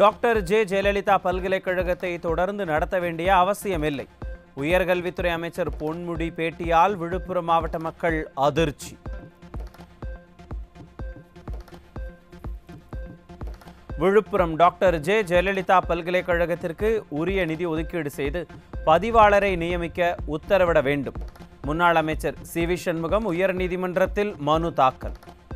Doctor J Jayalalithaa பல்கலைக்கழகத்தை தொடர்ந்து நடத்த வேண்டிய அவசியமில்லை உயர்கல்வித்துறை அமைச்சர் பொன்முடி பேட்டியால் விழுப்புரம் மாவட்ட மக்கள் அதிர்ச்சி விழுப்புரம் டாக்டர் ஜே ஜெயலலிதா பல்கலைக்கழகத்திற்கு உரிய நிதி ஒதுக்கீடு செய்து பதிவாளரை நியமிக்க உத்தரவிட வேண்டும் முன்னாள் அமைச்சர் சி வி சண்முகம் உயர்நீதிமன்றத்தில் மனு தாக்கல்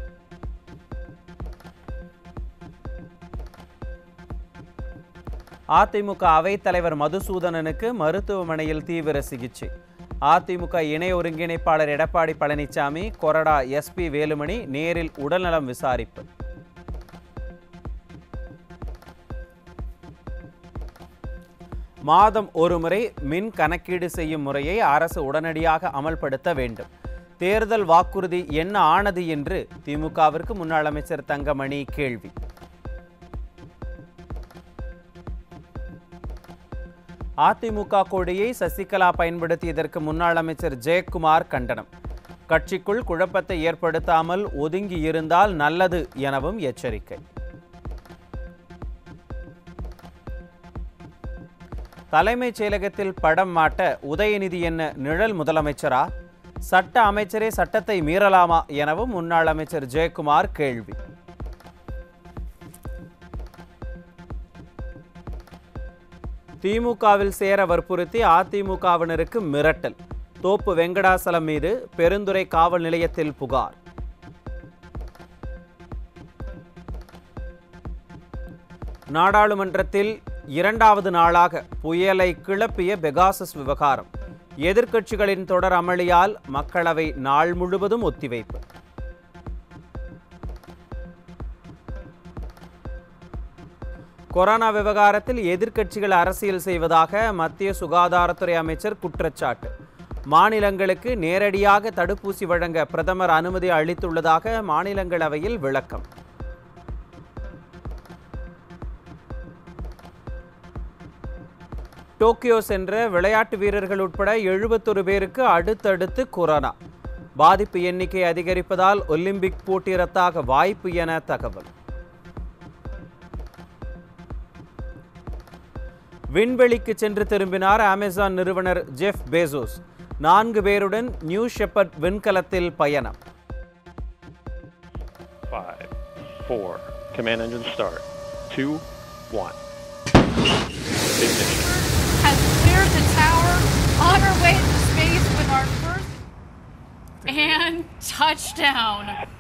அதிமுக அவைத்தலைவர் மதுசூதனனுக்கு மருத்துவமனையில் தீவிர சிகிச்சை அதிமுக இணை ஒருங்கிணைப்பாளர் எடப்பாடி பழனிசாமி கொறடா எஸ்பி வேலுமணி நேரில் உடல்நலம் விசாரிப்பு மாதம் ஒருமுறை மின் கணக்கீடு செய்யும் முறையை அரசு உடனடியாக அமல்படுத்த வேண்டும் தேர்தல் வாக்குறுதி என்ன ஆனது என்று திமுகவிற்கு முன்னாள் அமைச்சர் தங்கமணி கேள்வி அதிமுக கொடியை சசிகலா பயன்படுத்தியதற்கு முன்னாள் அமைச்சர் ஜெயக்குமார் கண்டனம் கட்சிக்குள் குழப்பத்தை ஏற்படுத்தாமல் ஒதுங்கி இருந்தால் நல்லது எனவும் எச்சரிக்கை தலைமைச் செயலகத்தில் படம் மாட்ட உதயநிதி என்ன நிழல் முதலமைச்சரா சட்ட அமைச்சரே சட்டத்தை மீறலாமா எனவும் முன்னாள் அமைச்சர் ஜெயக்குமார் கேள்வி திமுகவில் சேர வற்புறுத்தி அதிமுகவினருக்கு மிரட்டல் தோப்பு வெங்கடாசலம் மீது பெருந்துறை காவல் நிலையத்தில் புகார் நாடாளுமன்றத்தில் இரண்டாவது நாளாக புயலை கிளப்பிய பெகாசஸ் விவகாரம் எதிர்க்கட்சிகளின் தொடர் அமளியால் மக்களவை நாள் முழுவதும் ஒத்திவைப்பு கொரோனா விவகாரத்தில் எதிர்க்கட்சிகள் அரசியல் செய்வதாக மத்திய சுகாதாரத்துறை அமைச்சர் குற்றச்சாட்டு மாநிலங்களுக்கு நேரடியாக தடுப்பூசி வழங்க பிரதமர் அனுமதி அளித்துள்ளதாக மாநிலங்களவையில் விளக்கம் டோக்கியோ சென்ற விளையாட்டு வீரர்கள் உட்பட எழுபத்தொரு பேருக்கு அடுத்தடுத்து கொரோனா பாதிப்பு எண்ணிக்கை அதிகரிப்பதால் ஒலிம்பிக் போட்டி ரத்தாக வாய்ப்பு என தகவல் விண்வெளிக்கு சென்று திரும்பினார் அமேசான் நிறுவனர் ஜெஃப் பேசோஸ் நான்கு பேருடன் நியூ ஷெப்பர்ட் விண்கலத்தில் பயணம் Five, four, command engine start. Two, one. Ignition. has cleared the tower on our way to space with our first and touchdown.